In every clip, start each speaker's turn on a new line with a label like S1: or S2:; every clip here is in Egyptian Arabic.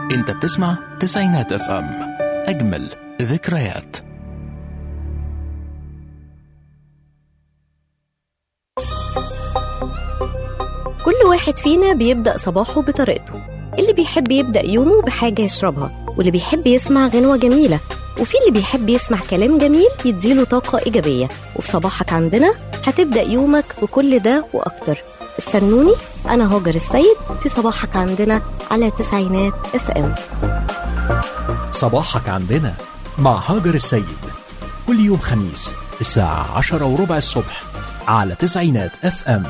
S1: انت بتسمع تسعينات اف ام اجمل ذكريات
S2: كل واحد فينا بيبدأ صباحه بطريقته اللي بيحب يبدأ يومه بحاجة يشربها واللي بيحب يسمع غنوة جميلة وفي اللي بيحب يسمع كلام جميل يديله طاقة إيجابية وفي صباحك عندنا هتبدأ يومك بكل ده وأكتر استنوني أنا هاجر السيد في صباحك عندنا على تسعينات اف ام
S1: صباحك عندنا مع هاجر السيد كل يوم خميس الساعة عشرة وربع الصبح على تسعينات اف ام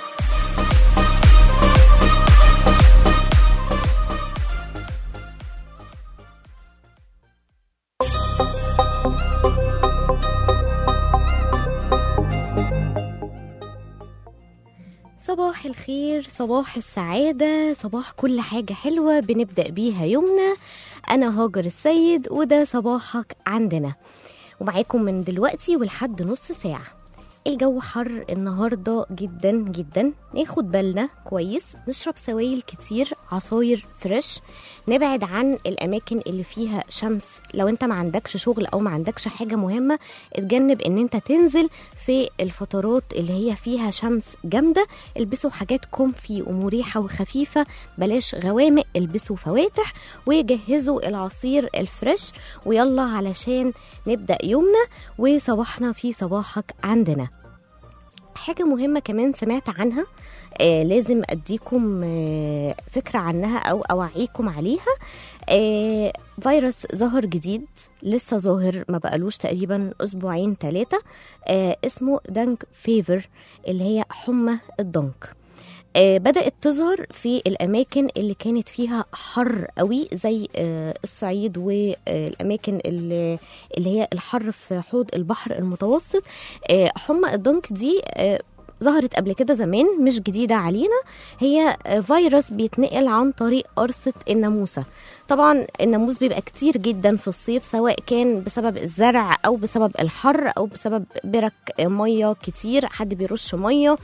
S2: صباح الخير صباح السعادة صباح كل حاجة حلوة بنبدأ بيها يومنا أنا هاجر السيد وده صباحك عندنا ومعاكم من دلوقتي ولحد نص ساعة الجو حر النهاردة جدا جدا ناخد بالنا كويس نشرب سوائل كتير عصاير فريش نبعد عن الأماكن اللي فيها شمس لو انت ما عندكش شغل أو ما عندكش حاجة مهمة اتجنب ان انت تنزل في الفترات اللي هي فيها شمس جامدة البسوا حاجات كومفي ومريحة وخفيفة بلاش غوامق البسوا فواتح وجهزوا العصير الفريش ويلا علشان نبدأ يومنا وصباحنا في صباحك عندنا حاجة مهمة كمان سمعت عنها آه لازم أديكم آه فكرة عنها أو أوعيكم عليها آه فيروس ظهر جديد لسه ظاهر ما بقالوش تقريبا أسبوعين ثلاثة آه اسمه دانك فيفر اللي هي حمى الضنك آه بدأت تظهر في الأماكن اللي كانت فيها حر قوي زي آه الصعيد والأماكن اللي, اللي هي الحر في حوض البحر المتوسط آه حمى الضنك دي آه ظهرت قبل كده زمان مش جديدة علينا هي فيروس بيتنقل عن طريق قرصة الناموسة طبعا الناموس بيبقى كتير جدا في الصيف سواء كان بسبب الزرع أو بسبب الحر أو بسبب برك مية كتير حد بيرش مية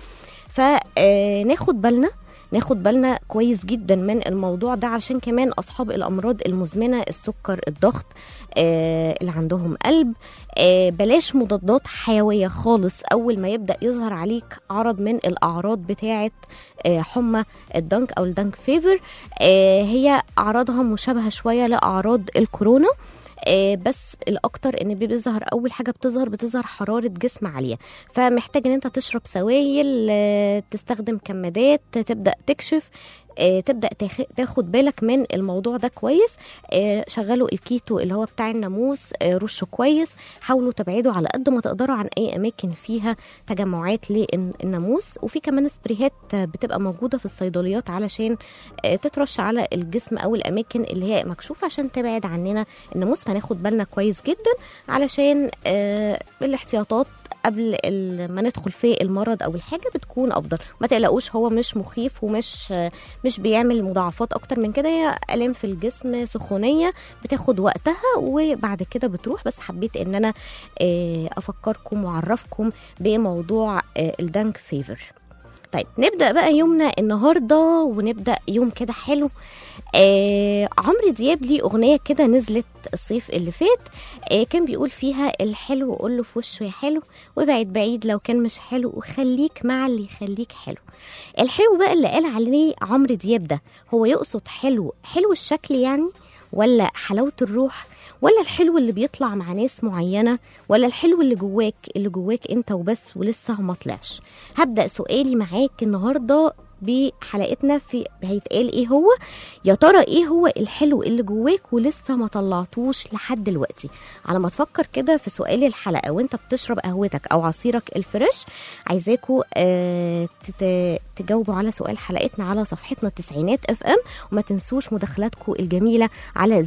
S2: فناخد بالنا ناخد بالنا كويس جدا من الموضوع ده عشان كمان اصحاب الامراض المزمنه السكر الضغط آه اللي عندهم قلب آه بلاش مضادات حيويه خالص اول ما يبدا يظهر عليك عرض من الاعراض بتاعه آه حمى الدنك او الدنك فيفر آه هي اعراضها مشابهه شويه لاعراض الكورونا آه بس الاكتر ان بيظهر اول حاجه بتظهر بتظهر حراره جسم عاليه فمحتاج ان انت تشرب سوائل آه تستخدم كمادات تبدا تكشف آه تبدا تاخد بالك من الموضوع ده كويس آه شغلوا الكيتو اللي هو بتاع الناموس آه رشوا كويس حاولوا تبعدوا على قد ما تقدروا عن اي اماكن فيها تجمعات للناموس وفي كمان سبريهات بتبقى موجوده في الصيدليات علشان آه تترش على الجسم او الاماكن اللي هي مكشوفه عشان تبعد عننا الناموس فناخد بالنا كويس جدا علشان آه الاحتياطات قبل ما ندخل في المرض او الحاجه بتكون افضل ما تقلقوش هو مش مخيف ومش مش بيعمل مضاعفات اكتر من كده هي الام في الجسم سخونيه بتاخد وقتها وبعد كده بتروح بس حبيت ان انا افكركم واعرفكم بموضوع الدانك فيفر طيب نبدا بقى يومنا النهارده ونبدا يوم كده حلو آه عمرو دياب ليه اغنيه كده نزلت الصيف اللي فات آه كان بيقول فيها الحلو قول له في وشه يا حلو وابعد بعيد لو كان مش حلو وخليك مع اللي يخليك حلو الحلو بقى اللي قال عليه عمرو دياب ده هو يقصد حلو حلو الشكل يعني ولا حلاوه الروح ولا الحلو اللي بيطلع مع ناس معينة ولا الحلو اللي جواك اللي جواك انت وبس ولسه ما طلعش هبدأ سؤالي معاك النهاردة بحلقتنا في هيتقال ايه هو يا ترى ايه هو الحلو اللي جواك ولسه ما طلعتوش لحد دلوقتي على ما تفكر كده في سؤال الحلقه وانت بتشرب قهوتك او عصيرك الفريش عايزاكوا آه تجاوبوا على سؤال حلقتنا على صفحتنا التسعينات اف ام وما تنسوش مداخلاتكم الجميله على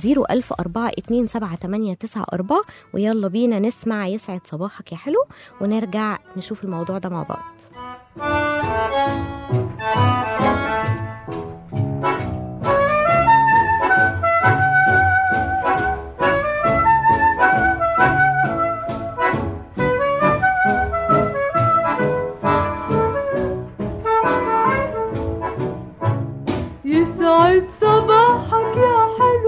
S2: 010427894 ويلا بينا نسمع يسعد صباحك يا حلو ونرجع نشوف الموضوع ده مع بعض
S3: يسعد صباحك يا حلو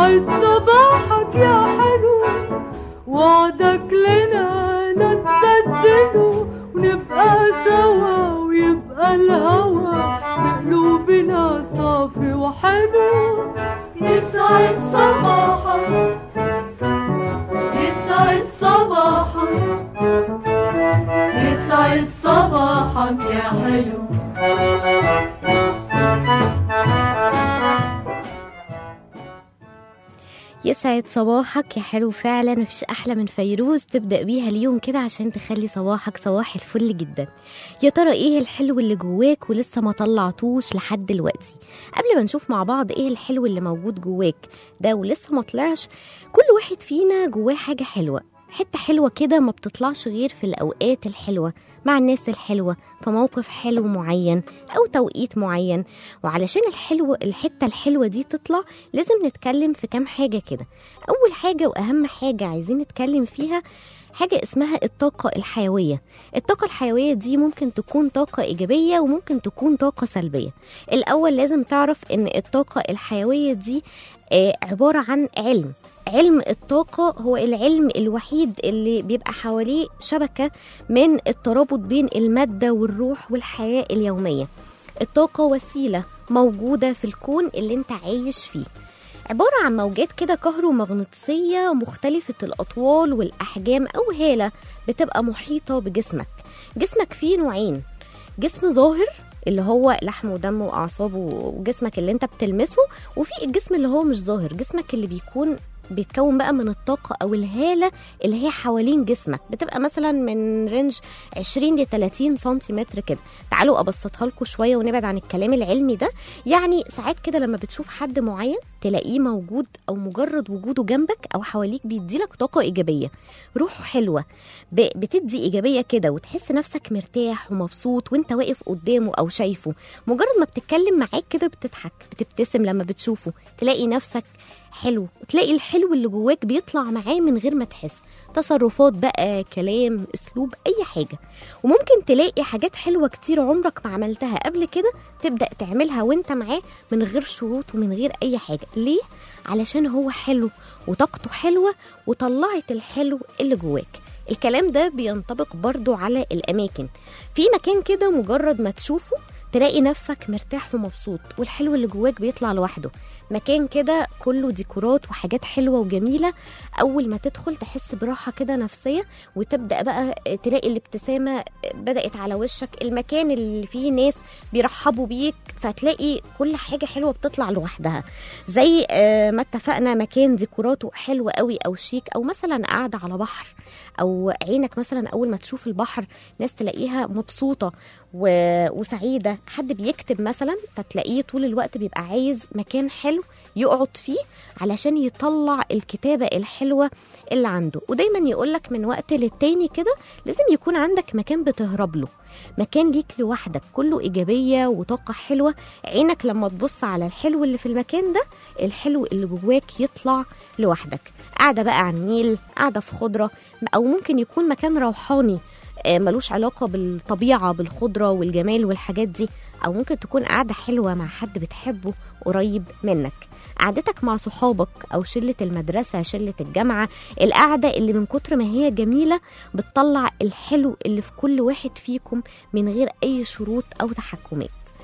S3: يسعد صباحك يا حلو وعدك لنا نتبدله ونبقى سوا ويبقى الهوى بقلوبنا صافي وحلو يسعد صباحك يسعد صباحك يسعد صباحك يا حلو
S2: يسعد صباحك يا حلو فعلا مفيش احلى من فيروز تبدا بيها اليوم كده عشان تخلي صباحك صباح الفل جدا يا ترى ايه الحلو اللي جواك ولسه ما طلعتوش لحد دلوقتي قبل ما نشوف مع بعض ايه الحلو اللي موجود جواك ده ولسه ما طلعش كل واحد فينا جواه حاجه حلوه حته حلوه كده ما بتطلعش غير في الاوقات الحلوه مع الناس الحلوه في موقف حلو معين او توقيت معين وعلشان الحلو الحته الحلوه دي تطلع لازم نتكلم في كام حاجه كده اول حاجه واهم حاجه عايزين نتكلم فيها حاجة اسمها الطاقة الحيوية الطاقة الحيوية دي ممكن تكون طاقة إيجابية وممكن تكون طاقة سلبية الأول لازم تعرف إن الطاقة الحيوية دي آه، عبارة عن علم علم الطاقة هو العلم الوحيد اللي بيبقى حواليه شبكة من الترابط بين المادة والروح والحياة اليومية الطاقة وسيلة موجودة في الكون اللي انت عايش فيه عبارة عن موجات كده كهرومغناطيسية مختلفة الأطوال والأحجام أو هالة بتبقى محيطة بجسمك جسمك فيه نوعين جسم ظاهر اللي هو لحم ودم واعصاب وجسمك اللي انت بتلمسه وفي الجسم اللي هو مش ظاهر جسمك اللي بيكون بيتكون بقى من الطاقة أو الهالة اللي هي حوالين جسمك بتبقى مثلا من رينج 20 ل 30 سنتيمتر كده تعالوا أبسطها لكم شوية ونبعد عن الكلام العلمي ده يعني ساعات كده لما بتشوف حد معين تلاقيه موجود أو مجرد وجوده جنبك أو حواليك بيديلك طاقة إيجابية روحه حلوة ب- بتدي إيجابية كده وتحس نفسك مرتاح ومبسوط وانت واقف قدامه أو شايفه مجرد ما بتتكلم معاك كده بتضحك بتبتسم لما بتشوفه تلاقي نفسك حلو وتلاقي الحلو اللي جواك بيطلع معاه من غير ما تحس تصرفات بقى كلام اسلوب اي حاجه وممكن تلاقي حاجات حلوه كتير عمرك ما عملتها قبل كده تبدا تعملها وانت معاه من غير شروط ومن غير اي حاجه ليه علشان هو حلو وطاقته حلوه وطلعت الحلو اللي جواك الكلام ده بينطبق برضو على الاماكن في مكان كده مجرد ما تشوفه تلاقي نفسك مرتاح ومبسوط والحلو اللي جواك بيطلع لوحده مكان كده كله ديكورات وحاجات حلوة وجميلة أول ما تدخل تحس براحة كده نفسية وتبدأ بقى تلاقي الابتسامة بدأت على وشك المكان اللي فيه ناس بيرحبوا بيك فتلاقي كل حاجة حلوة بتطلع لوحدها زي آه، ما اتفقنا مكان ديكوراته حلو قوي أو شيك أو مثلا قاعدة على بحر أو عينك مثلا أول ما تشوف البحر ناس تلاقيها مبسوطة و... وسعيدة حد بيكتب مثلا فتلاقيه طول الوقت بيبقى عايز مكان حلو يقعد فيه علشان يطلع الكتابة الحلوة اللي عنده ودايما يقولك من وقت للتاني كده لازم يكون عندك مكان بتهرب له مكان ليك لوحدك كله إيجابية وطاقة حلوة عينك لما تبص على الحلو اللي في المكان ده الحلو اللي جواك يطلع لوحدك قاعدة بقى على النيل قاعدة في خضرة أو ممكن يكون مكان روحاني آه، ملوش علاقة بالطبيعة بالخضرة والجمال والحاجات دي أو ممكن تكون قاعدة حلوة مع حد بتحبه قريب منك قعدتك مع صحابك أو شلة المدرسة شلة الجامعة القعدة اللي من كتر ما هي جميلة بتطلع الحلو اللي في كل واحد فيكم من غير أي شروط أو تحكمات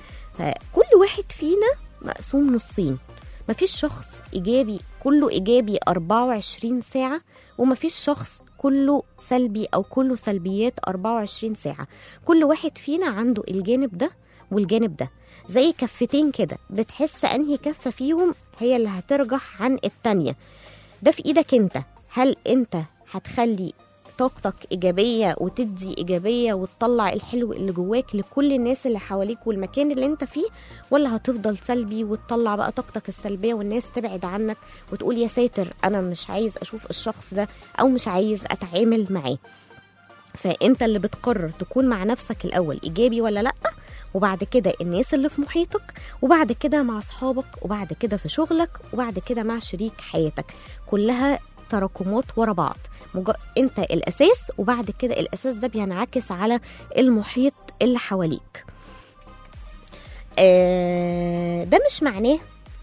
S2: فكل واحد فينا مقسوم نصين مفيش شخص إيجابي كله إيجابي 24 ساعة ومفيش شخص كله سلبي أو كله سلبيات 24 ساعة كل واحد فينا عنده الجانب ده والجانب ده زي كفتين كده بتحس أنهي كفة فيهم هي اللي هترجح عن التانية ده في إيدك أنت هل أنت هتخلي طاقتك إيجابية وتدي إيجابية وتطلع الحلو اللي جواك لكل الناس اللي حواليك والمكان اللي انت فيه ولا هتفضل سلبي وتطلع بقى طاقتك السلبية والناس تبعد عنك وتقول يا ساتر أنا مش عايز أشوف الشخص ده أو مش عايز أتعامل معاه فانت اللي بتقرر تكون مع نفسك الاول ايجابي ولا لا وبعد كده الناس اللي في محيطك وبعد كده مع اصحابك وبعد كده في شغلك وبعد كده مع شريك حياتك كلها تراكمات ورا بعض مج... انت الاساس وبعد كده الاساس ده بينعكس على المحيط اللي حواليك آه ده مش معناه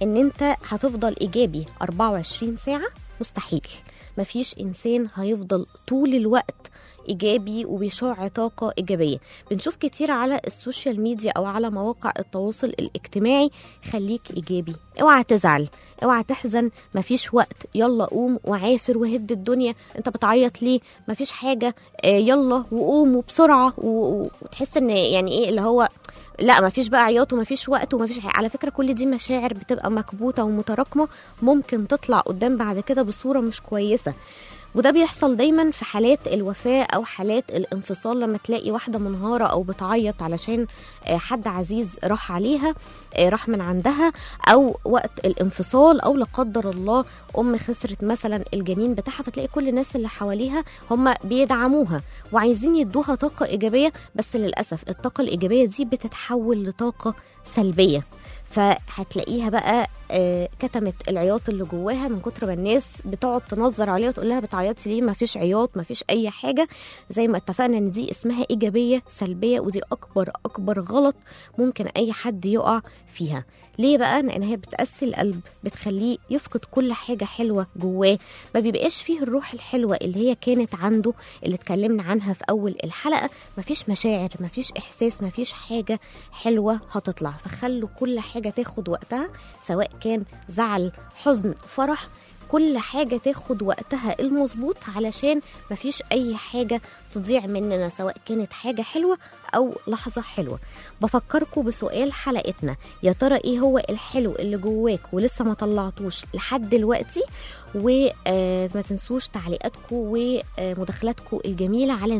S2: ان انت هتفضل ايجابي 24 ساعه مستحيل مفيش انسان هيفضل طول الوقت ايجابي وبيشع طاقه ايجابيه بنشوف كتير على السوشيال ميديا او على مواقع التواصل الاجتماعي خليك ايجابي اوعى تزعل اوعى تحزن مفيش وقت يلا قوم وعافر وهد الدنيا انت بتعيط ليه مفيش حاجه آه، يلا وقوم وبسرعه و- و- وتحس ان يعني ايه اللي هو لا مفيش بقى عياط ومفيش وقت ومفيش حاجة. على فكره كل دي مشاعر بتبقى مكبوته ومتراكمه ممكن تطلع قدام بعد كده بصوره مش كويسه وده بيحصل دايما في حالات الوفاة أو حالات الانفصال لما تلاقي واحدة منهارة أو بتعيط علشان آه، حد عزيز راح عليها آه، راح من عندها أو وقت الانفصال أو لا قدر الله أم خسرت مثلا الجنين بتاعها فتلاقي كل الناس اللي حواليها هم بيدعموها وعايزين يدوها طاقة إيجابية بس للأسف الطاقة الإيجابية دي بتتحول لطاقة سلبية فهتلاقيها بقى آه، كتمت العياط اللي جواها من كتر ما الناس بتقعد تنظر عليها وتقول لها بتعيطي ليه ما فيش عياط ما فيش اي حاجه زي ما اتفقنا ان دي اسمها ايجابيه سلبيه ودي اكبر اكبر غلط ممكن اي حد يقع فيها ليه بقى لان هي بتأسي القلب بتخليه يفقد كل حاجه حلوه جواه ما بيبقاش فيه الروح الحلوه اللي هي كانت عنده اللي اتكلمنا عنها في اول الحلقه مفيش مشاعر مفيش احساس مفيش حاجه حلوه هتطلع فخلوا كل حاجه تاخد وقتها سواء كان زعل حزن فرح كل حاجة تاخد وقتها المظبوط علشان مفيش أي حاجة تضيع مننا سواء كانت حاجة حلوة أو لحظة حلوة بفكركم بسؤال حلقتنا يا ترى إيه هو الحلو اللي جواك ولسه ما طلعتوش لحد دلوقتي وما تنسوش تعليقاتكم ومداخلاتكم الجميلة على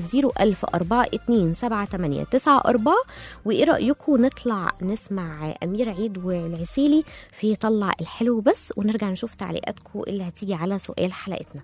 S2: 010427894 وإيه رأيكم نطلع نسمع أمير عيد والعسيلي في طلع الحلو بس ونرجع نشوف تعليقاتكم اللي هتيجي على سؤال حلقتنا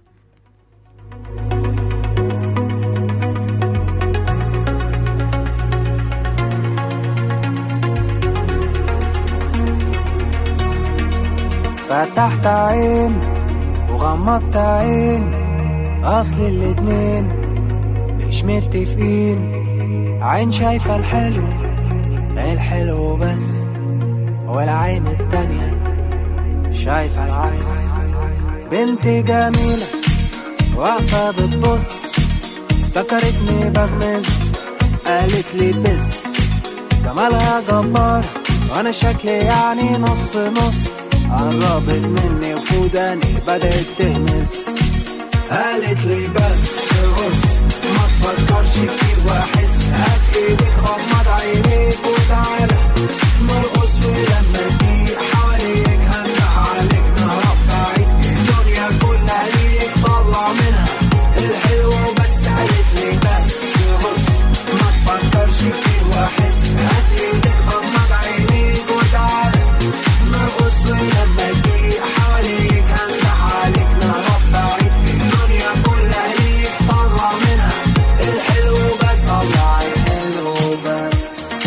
S4: فتحت عين وغمضت عين اصل الاتنين مش متفقين عين شايفة الحلو الحلو بس والعين التانية شايفة العكس بنت جميلة واقفة بتبص افتكرتني بغمز قالت لي بس جمالها جبار وانا شكلي يعني نص نص قربت مني وفوداني بدأت تهمس قالت لي بس بص ما تفكرش كتير واحس هات ايدك غمض عينيك وتعالى نرقص ولما تضيق حواليك هنده عليك نهرب بعيد الدنيا كلها ليك طلع منها الحلو بس قالت لي بس بص ما تفكرش كتير واحس هات ايدك غمض عينيك وتعالى نرقص ولما تضيق حواليك هنده عليك نهرب بعيد الدنيا كلها ليك طلع منها الحلو بس طلع الحلو بس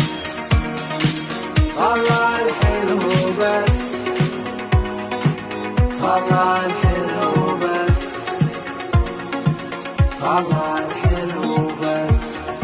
S4: طلع الحلو بس طلع الحلو بس طلع الحلو بس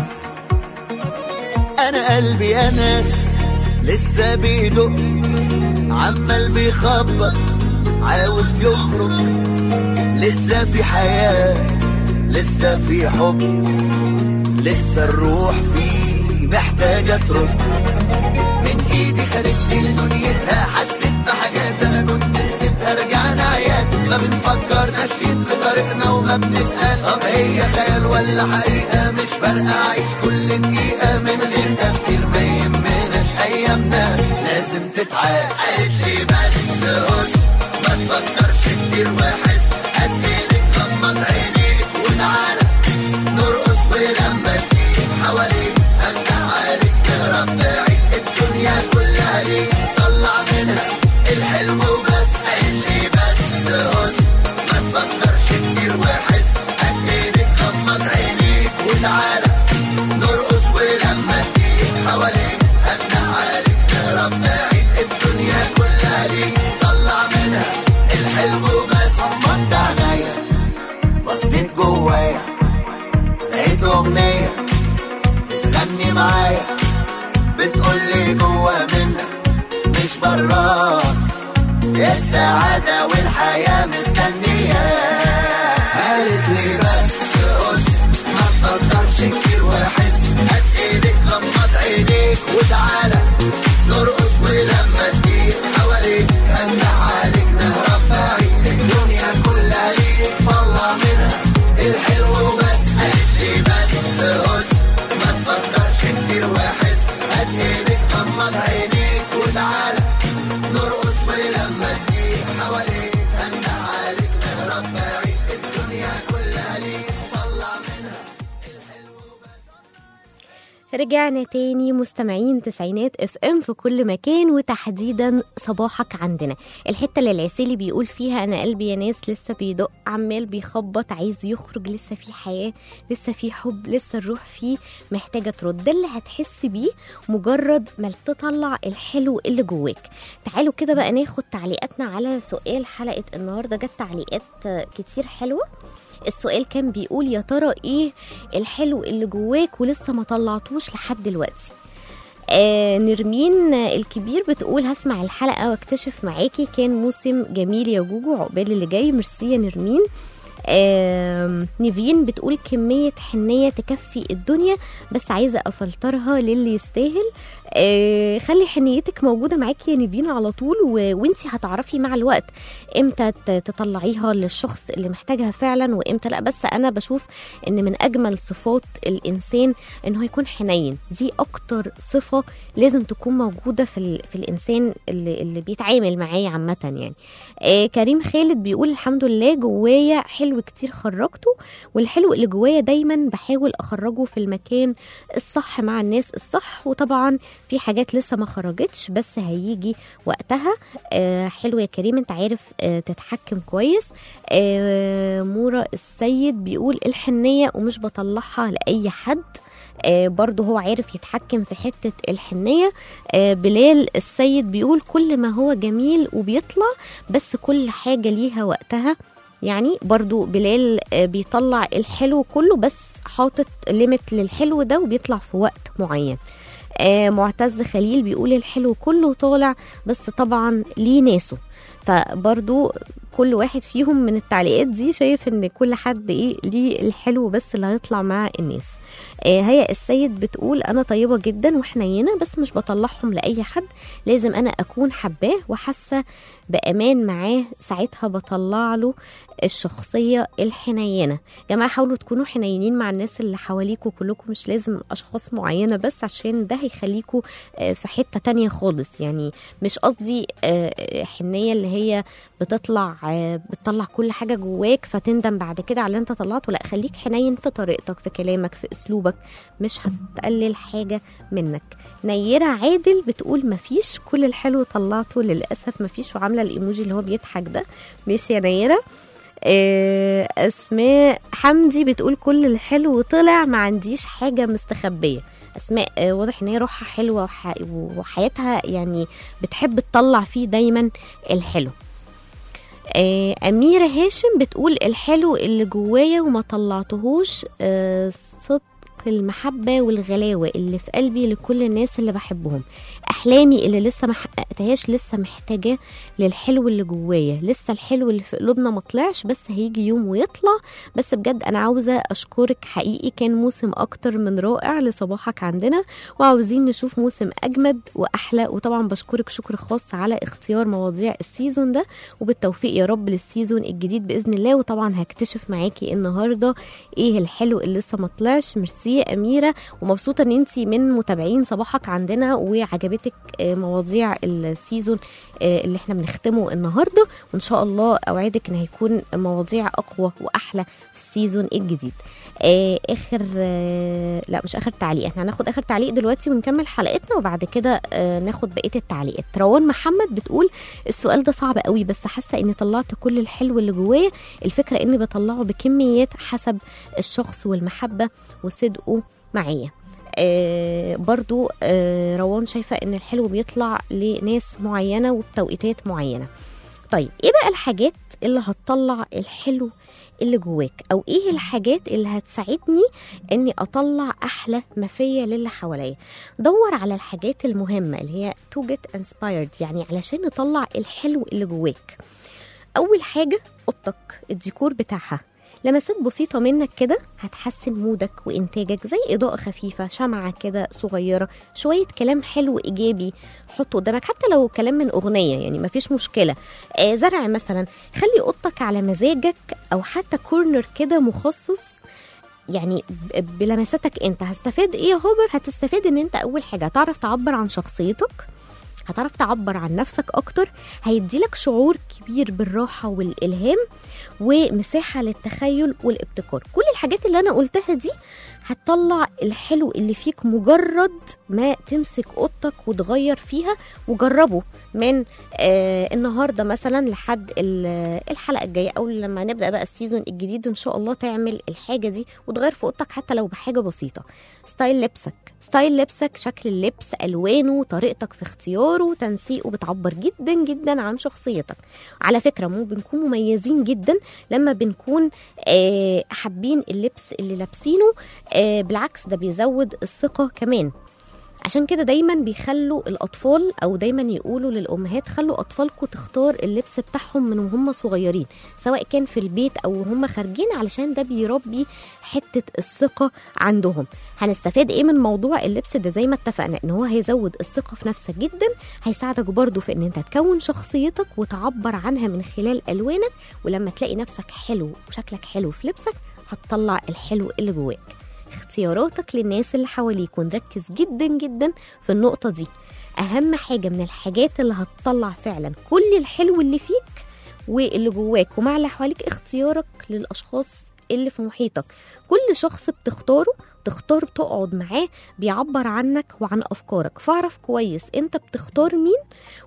S5: انا قلبي يا ناس لسه بيدق عمال بيخبط عاوز يخرج لسه في حياة لسه في حب لسه الروح فيه محتاجة ترد من ايدي خدت لدنيتها حسيت بحاجات انا كنت نسيتها رجعنا عيال ما بنفكر ماشيين في طريقنا وما بنسأل طب هي خيال ولا حقيقة مش فارقة عيش كل دقيقة من غير تفكير ما يهمناش ايامنا لازم تتعاش قالت لي بس هس ما تفكرش كتير واحس قد ايدك غمض عينيك وتعالى نرقص ولما تجيب حواليك هنجح عليك تهرب بعيد الدنيا كلها ليك طلع منها الحلو بس قايل لي بس هس ما تفكرش كتير واحس قد ايدك غمض عينيك وتعالى نرقص ولما تجيب حواليك هنجح عليك تهرب بعيد الدنيا كلها سعادة والحياة مستنياه قالت لي بس قص ما تفكرش كتير وحس هات ايدك غمض عينيك وتعالى نرقص ولما تدير حواليك امنع عليك نهرب بعيد الدنيا كلها ليك طلع منها الحلو بس قالت لي بس قص ما تفكرش كتير وحس هات ايدك غمض عينيك وتعالى نرقص ولما تدير حواليك امنع عليك نهرب بعيد الدنيا كلها ليك طلع منها
S2: رجعنا تاني مستمعين تسعينات اف ام في كل مكان وتحديدا صباحك عندنا الحته اللي العسيلي بيقول فيها انا قلبي يا ناس لسه بيدق عمال بيخبط عايز يخرج لسه في حياه لسه في حب لسه الروح فيه محتاجه ترد ده اللي هتحس بيه مجرد ما تطلع الحلو اللي جواك تعالوا كده بقى ناخد تعليقاتنا على سؤال حلقه النهارده جت تعليقات آه، كتير حلوه السؤال كان بيقول يا ترى ايه الحلو اللي جواك ولسه ما طلعتوش لحد دلوقتي آه نرمين الكبير بتقول هسمع الحلقه واكتشف معاكي كان موسم جميل يا جوجو عقبال اللي جاي ميرسي يا نرمين آه نيفين بتقول كمية حنية تكفي الدنيا بس عايزة أفلترها للي يستاهل آه خلي حنيتك موجودة معاكي يا نيفين على طول و... وانتي هتعرفي مع الوقت امتى ت- تطلعيها للشخص اللي محتاجها فعلا وامتى لا بس انا بشوف ان من اجمل صفات الانسان انه يكون حنين دي اكتر صفه لازم تكون موجوده في ال... في الانسان اللي, اللي بيتعامل معاه عامه يعني آه كريم خالد بيقول الحمد لله جوايا حلو كتير خرجته والحلو اللي جوايا دايما بحاول اخرجه في المكان الصح مع الناس الصح وطبعا في حاجات لسه ما خرجتش بس هيجي وقتها آه حلو يا كريم انت عارف آه تتحكم كويس آه مورا السيد بيقول الحنية ومش بطلعها لأي حد آه برضه هو عارف يتحكم في حتة الحنية آه بلال السيد بيقول كل ما هو جميل وبيطلع بس كل حاجة ليها وقتها يعني برضو بلال آه، بيطلع الحلو كله بس حاطط ليميت للحلو ده وبيطلع في وقت معين آه، معتز خليل بيقول الحلو كله طالع بس طبعا ليه ناسه فبرضو كل واحد فيهم من التعليقات دي شايف ان كل حد ايه ليه الحلو بس اللي هيطلع مع الناس آه هيا السيد بتقول انا طيبه جدا وحنينه بس مش بطلعهم لاي حد لازم انا اكون حباه وحاسه بامان معاه ساعتها بطلع له الشخصيه الحنينه جماعه حاولوا تكونوا حنينين مع الناس اللي حواليكوا كلكم مش لازم اشخاص معينه بس عشان ده هيخليكوا آه، في حته تانية خالص يعني مش قصدي آه، حنيه اللي هي بتطلع آه، بتطلع كل حاجه جواك فتندم بعد كده على اللي انت طلعته لا خليك حنين في طريقتك في كلامك في اسلوبك مش هتقلل حاجه منك نيره عادل بتقول مفيش كل الحلو طلعته للاسف مفيش وعامله الايموجي اللي هو بيضحك ده ماشي يا نيره آه، اسماء حمدي بتقول كل الحلو طلع ما عنديش حاجه مستخبيه اسماء آه، واضح ان هي روحها حلوه وح- وحياتها يعني بتحب تطلع فيه دايما الحلو آه، أميرة هاشم بتقول الحلو اللي جوايا وما طلعتهوش آه، صدق المحبة والغلاوة اللي في قلبي لكل الناس اللي بحبهم أحلامي اللي لسه ما حققتهاش لسه محتاجة للحلو اللي جوايا لسه الحلو اللي في قلوبنا ما طلعش بس هيجي يوم ويطلع بس بجد أنا عاوزة أشكرك حقيقي كان موسم أكتر من رائع لصباحك عندنا وعاوزين نشوف موسم أجمد وأحلى وطبعا بشكرك شكر خاص على اختيار مواضيع السيزون ده وبالتوفيق يا رب للسيزون الجديد باذن الله وطبعا هكتشف معاكي النهارده ايه الحلو اللي لسه ما طلعش ميرسي يا اميره ومبسوطه ان انت من متابعين صباحك عندنا وعجبتك آه، مواضيع السيزون آه، اللي احنا بنختمه النهارده وان شاء الله اوعدك ان هيكون مواضيع اقوى واحلى في السيزون الجديد آه اخر آه لا مش اخر تعليق احنا هناخد اخر تعليق دلوقتي ونكمل حلقتنا وبعد كده آه ناخد بقيه التعليقات روان محمد بتقول السؤال ده صعب قوي بس حاسه اني طلعت كل الحلو اللي جوايا الفكره اني بطلعه بكميات حسب الشخص والمحبه وصدقه معايا آه برضو آه روان شايفه ان الحلو بيطلع لناس معينه وبتوقيتات معينه طيب ايه بقى الحاجات اللي هتطلع الحلو اللي جواك او ايه الحاجات اللي هتساعدني اني اطلع احلى ما فيا للي حواليا دور على الحاجات المهمه اللي هي to get inspired يعني علشان نطلع الحلو اللي جواك اول حاجه اوضتك الديكور بتاعها لمسات بسيطة منك كده هتحسن مودك وإنتاجك زي إضاءة خفيفة شمعة كده صغيرة شوية كلام حلو إيجابي حطه قدامك حتى لو كلام من أغنية يعني مفيش مشكلة آه زرع مثلا خلي أوضتك على مزاجك أو حتى كورنر كده مخصص يعني ب- بلمساتك انت هستفاد ايه يا هوبر هتستفاد ان انت اول حاجه هتعرف تعبر عن شخصيتك هتعرف تعبر عن نفسك اكتر هيديلك شعور كبير بالراحه والالهام ومساحه للتخيل والابتكار كل الحاجات اللي انا قلتها دي هتطلع الحلو اللي فيك مجرد ما تمسك اوضتك وتغير فيها وجربه من آه النهارده مثلا لحد ال- الحلقه الجايه او لما نبدا بقى السيزون الجديد ان شاء الله تعمل الحاجه دي وتغير في اوضتك حتى لو بحاجه بسيطه ستايل لبسك ستايل لبسك شكل اللبس الوانه طريقتك في اختياره تنسيقه بتعبر جدا جدا عن شخصيتك على فكره مو بنكون مميزين جدا لما بنكون آه حابين اللبس اللي لابسينه آه بالعكس ده بيزود الثقه كمان عشان كده دايما بيخلوا الاطفال او دايما يقولوا للامهات خلوا اطفالكم تختار اللبس بتاعهم من وهم صغيرين سواء كان في البيت او هم خارجين علشان ده بيربي حته الثقه عندهم هنستفاد ايه من موضوع اللبس ده زي ما اتفقنا ان هو هيزود الثقه في نفسك جدا هيساعدك برضو في ان انت تكون شخصيتك وتعبر عنها من خلال الوانك ولما تلاقي نفسك حلو وشكلك حلو في لبسك هتطلع الحلو اللي جواك اختياراتك للناس اللي حواليك ونركز جدا جدا في النقطة دي أهم حاجة من الحاجات اللي هتطلع فعلا كل الحلو اللي فيك واللي جواك ومع اللي حواليك اختيارك للأشخاص اللي في محيطك كل شخص بتختاره تختار تقعد معاه بيعبر عنك وعن أفكارك فاعرف كويس انت بتختار مين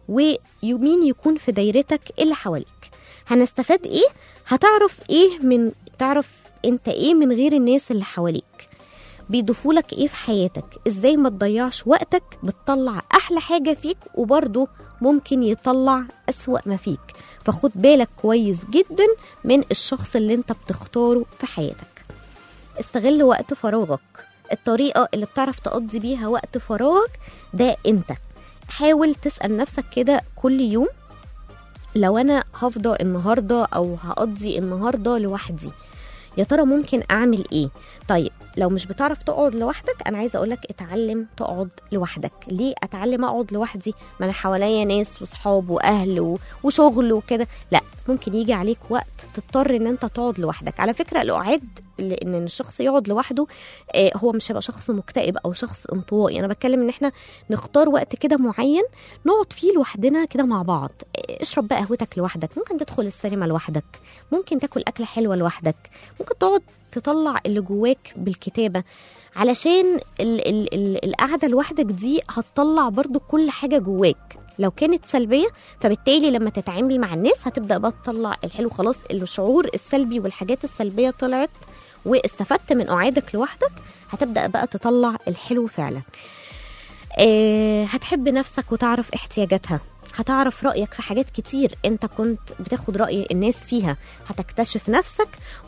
S2: ومين يكون في دايرتك اللي حواليك هنستفاد ايه هتعرف ايه من تعرف انت ايه من غير الناس اللي حواليك بيضيفوا لك ايه في حياتك ازاي ما تضيعش وقتك بتطلع احلى حاجه فيك وبرضه ممكن يطلع اسوا ما فيك فخد بالك كويس جدا من الشخص اللي انت بتختاره في حياتك استغل وقت فراغك الطريقه اللي بتعرف تقضي بيها وقت فراغك ده انت حاول تسال نفسك كده كل يوم لو انا هفضى النهارده او هقضي النهارده لوحدي يا ترى ممكن اعمل ايه طيب لو مش بتعرف تقعد لوحدك انا عايزه اقولك اتعلم تقعد لوحدك ليه اتعلم اقعد لوحدي ما انا حواليا ناس وصحاب واهل و- وشغل وكده لا ممكن يجي عليك وقت تضطر ان انت تقعد لوحدك على فكره القعاد ل- ان الشخص يقعد لوحده آه، هو مش هيبقى شخص مكتئب او شخص انطوائي انا بتكلم ان احنا نختار وقت كده معين نقعد فيه لوحدنا كده مع بعض آه، اشرب بقى قهوتك لوحدك ممكن تدخل السينما لوحدك ممكن تاكل اكله حلوه لوحدك ممكن تقعد تطلع اللي جواك بالكتابه علشان ال ال ال القعده لوحدك دي هتطلع برضو كل حاجه جواك لو كانت سلبيه فبالتالي لما تتعامل مع الناس هتبدا بقى تطلع الحلو خلاص الشعور السلبي والحاجات السلبيه طلعت واستفدت من قعادك لوحدك هتبدا بقى تطلع الحلو فعلا آه هتحب نفسك وتعرف احتياجاتها هتعرف رأيك في حاجات كتير انت كنت بتاخد رأي الناس فيها هتكتشف نفسك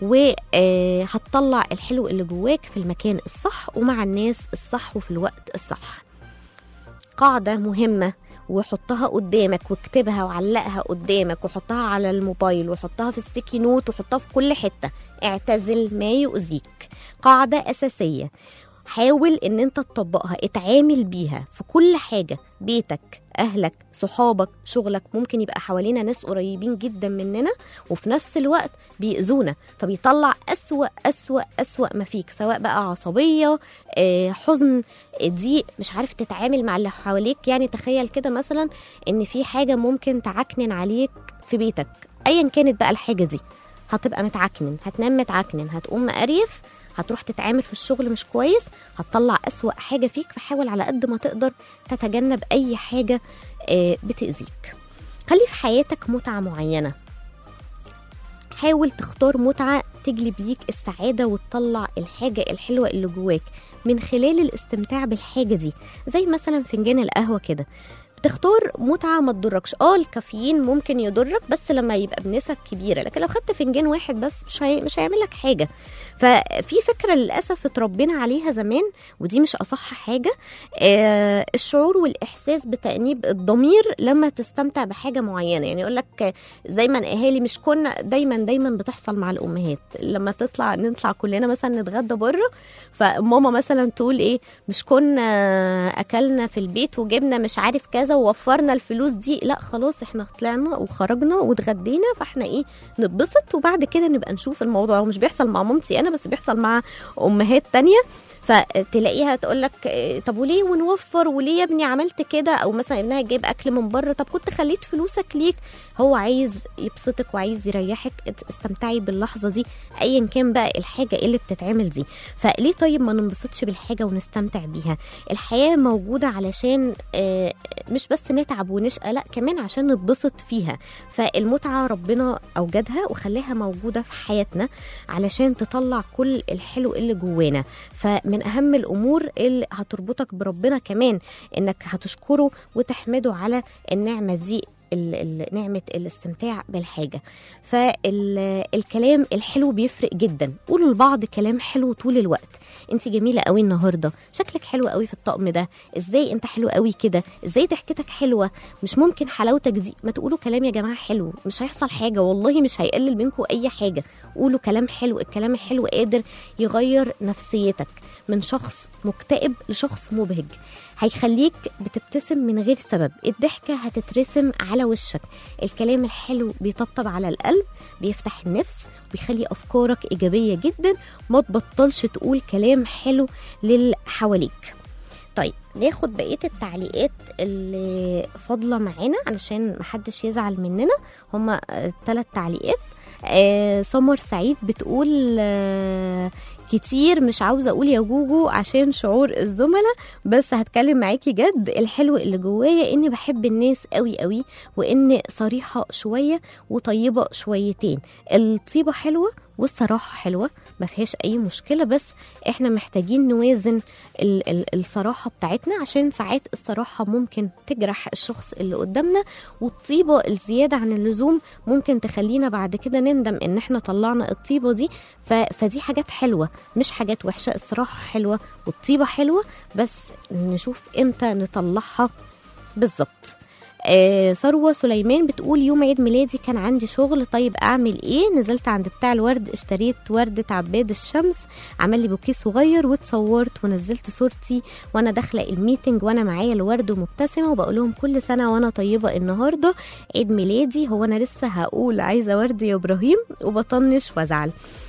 S2: وهتطلع الحلو اللي جواك في المكان الصح ومع الناس الصح وفي الوقت الصح قاعدة مهمة وحطها قدامك واكتبها وعلقها قدامك وحطها على الموبايل وحطها في ستيكي نوت وحطها في كل حتة اعتزل ما يؤذيك قاعدة أساسية حاول ان انت تطبقها اتعامل بيها في كل حاجة بيتك اهلك صحابك شغلك ممكن يبقى حوالينا ناس قريبين جدا مننا وفي نفس الوقت بيأذونا فبيطلع أسوأ أسوأ أسوأ ما فيك سواء بقى عصبية آه، حزن آه، ضيق مش عارف تتعامل مع اللي حواليك يعني تخيل كده مثلا ان في حاجة ممكن تعكنن عليك في بيتك ايا كانت بقى الحاجة دي هتبقى متعكنن هتنام متعكنن هتقوم مقريف هتروح تتعامل في الشغل مش كويس هتطلع أسوأ حاجة فيك فحاول على قد ما تقدر تتجنب أي حاجة آه، بتأذيك خلي في حياتك متعة معينة حاول تختار متعة تجلب ليك السعادة وتطلع الحاجة الحلوة اللي جواك من خلال الاستمتاع بالحاجة دي زي مثلا فنجان القهوة كده تختار متعه ما تضركش اه الكافيين ممكن يضرك بس لما يبقى بنسب كبيره لكن لو خدت فنجان واحد بس مش هي... مش هيعمل لك حاجه ففي فكره للاسف اتربينا عليها زمان ودي مش اصح حاجه آه الشعور والاحساس بتانيب الضمير لما تستمتع بحاجه معينه يعني يقول لك دايما اهالي مش كنا دايما دايما بتحصل مع الامهات لما تطلع نطلع كلنا مثلا نتغدى بره فماما مثلا تقول ايه مش كنا اكلنا في البيت وجبنا مش عارف كذا ووفرنا الفلوس دي لا خلاص احنا طلعنا وخرجنا واتغدينا فاحنا ايه نتبسط وبعد كده نبقى نشوف الموضوع هو مش بيحصل مع مامتي انا بس بيحصل مع امهات تانية فتلاقيها تقول لك طب وليه ونوفر وليه يا ابني عملت كده او مثلا ابنها جايب اكل من بره طب كنت خليت فلوسك ليك هو عايز يبسطك وعايز يريحك استمتعي باللحظه دي ايا كان بقى الحاجه اللي بتتعمل دي فليه طيب ما ننبسطش بالحاجه ونستمتع بيها الحياه موجوده علشان آه، مش بس نتعب ونشقى لا كمان عشان نتبسط فيها فالمتعه ربنا اوجدها وخلاها موجوده في حياتنا علشان تطلع كل الحلو اللي جوانا فمن اهم الامور اللي هتربطك بربنا كمان انك هتشكره وتحمده على النعمه دي ال- ال- نعمة الاستمتاع بالحاجة فالكلام الحلو بيفرق جدا قولوا لبعض كلام حلو طول الوقت انت جميلة قوي النهاردة شكلك حلو قوي في الطقم ده ازاي انت حلو قوي كده ازاي ضحكتك حلوة مش ممكن حلاوتك دي ما تقولوا كلام يا جماعة حلو مش هيحصل حاجة والله مش هيقلل منكم اي حاجة قولوا كلام حلو الكلام الحلو قادر يغير نفسيتك من شخص مكتئب لشخص مبهج هيخليك بتبتسم من غير سبب الضحكة هتترسم على وشك الكلام الحلو بيطبطب على القلب بيفتح النفس بيخلي أفكارك إيجابية جدا ما تبطلش تقول كلام حلو للي حواليك طيب ناخد بقية التعليقات اللي فاضلة معانا علشان محدش يزعل مننا هما ثلاث تعليقات آه سمر سعيد بتقول آه كتير مش عاوزه اقول يا جوجو عشان شعور الزملاء بس هتكلم معاكي جد الحلو اللي جوايا اني بحب الناس قوي قوي وان صريحه شويه وطيبه شويتين الطيبه حلوه والصراحه حلوه ما فيهاش اي مشكله بس احنا محتاجين نوازن ال- ال- الصراحه بتاعتنا عشان ساعات الصراحه ممكن تجرح الشخص اللي قدامنا والطيبه الزياده عن اللزوم ممكن تخلينا بعد كده نندم ان احنا طلعنا الطيبه دي ف... فدي حاجات حلوه مش حاجات وحشه الصراحه حلوه والطيبه حلوه بس نشوف امتى نطلعها بالظبط آه ثروه سليمان بتقول يوم عيد ميلادي كان عندي شغل طيب اعمل ايه نزلت عند بتاع الورد اشتريت ورده عباد الشمس عمل لي بوكيه صغير واتصورت ونزلت صورتي وانا داخله الميتنج وانا معايا الورد ومبتسمه وبقول لهم كل سنه وانا طيبه النهارده عيد ميلادي هو انا لسه هقول عايزه ورد يا ابراهيم وبطنش وازعل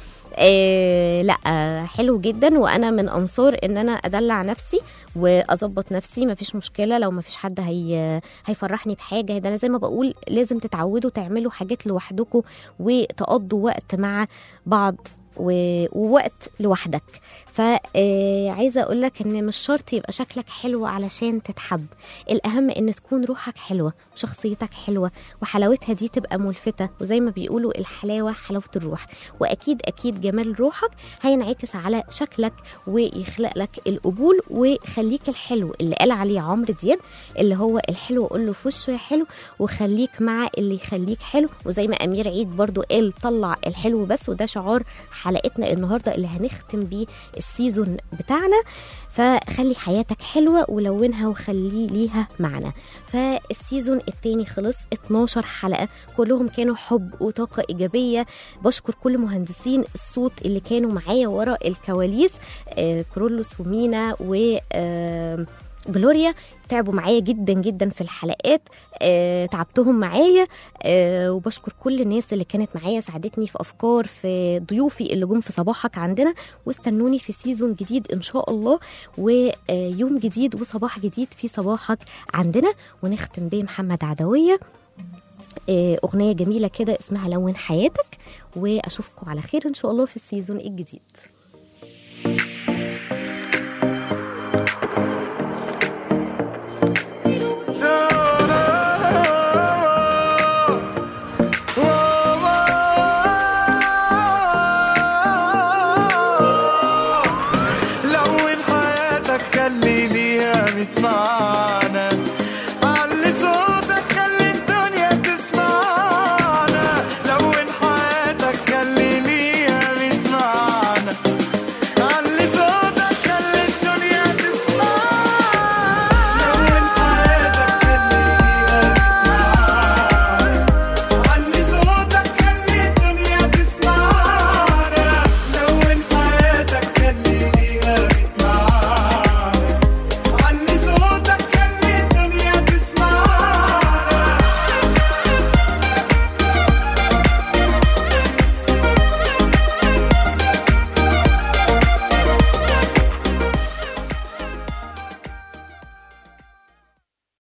S2: آه لا آه حلو جدا وانا من انصار ان انا ادلع نفسي واظبط نفسي مفيش مشكله لو مفيش حد هي هيفرحني بحاجه ده انا زي ما بقول لازم تتعودوا تعملوا حاجات لوحدكم وتقضوا وقت مع بعض و- ووقت لوحدك فعايزه اقول لك ان مش شرط يبقى شكلك حلو علشان تتحب الاهم ان تكون روحك حلوه وشخصيتك حلوه وحلاوتها دي تبقى ملفته وزي ما بيقولوا الحلاوه حلاوه الروح واكيد اكيد جمال روحك هينعكس على شكلك ويخلق لك القبول وخليك الحلو اللي قال عليه عمرو دياب اللي هو الحلو قول له في وشه يا حلو وخليك مع اللي يخليك حلو وزي ما امير عيد برضو قال طلع الحلو بس وده شعار حلقتنا النهارده اللي هنختم بيه السيزون بتاعنا فخلي حياتك حلوه ولونها وخلي ليها معنى فالسيزون التاني خلص 12 حلقه كلهم كانوا حب وطاقه ايجابيه بشكر كل مهندسين الصوت اللي كانوا معايا ورا الكواليس آه كرولوس ومينا و آه جلوريا تعبوا معايا جدا جدا في الحلقات آه، تعبتهم معايا آه، وبشكر كل الناس اللي كانت معايا ساعدتني في افكار في ضيوفي اللي جم في صباحك عندنا واستنوني في سيزون جديد ان شاء الله ويوم جديد وصباح جديد في صباحك عندنا ونختم بمحمد عدويه آه، اغنيه جميله كده اسمها لون حياتك واشوفكم على خير ان شاء الله في السيزون الجديد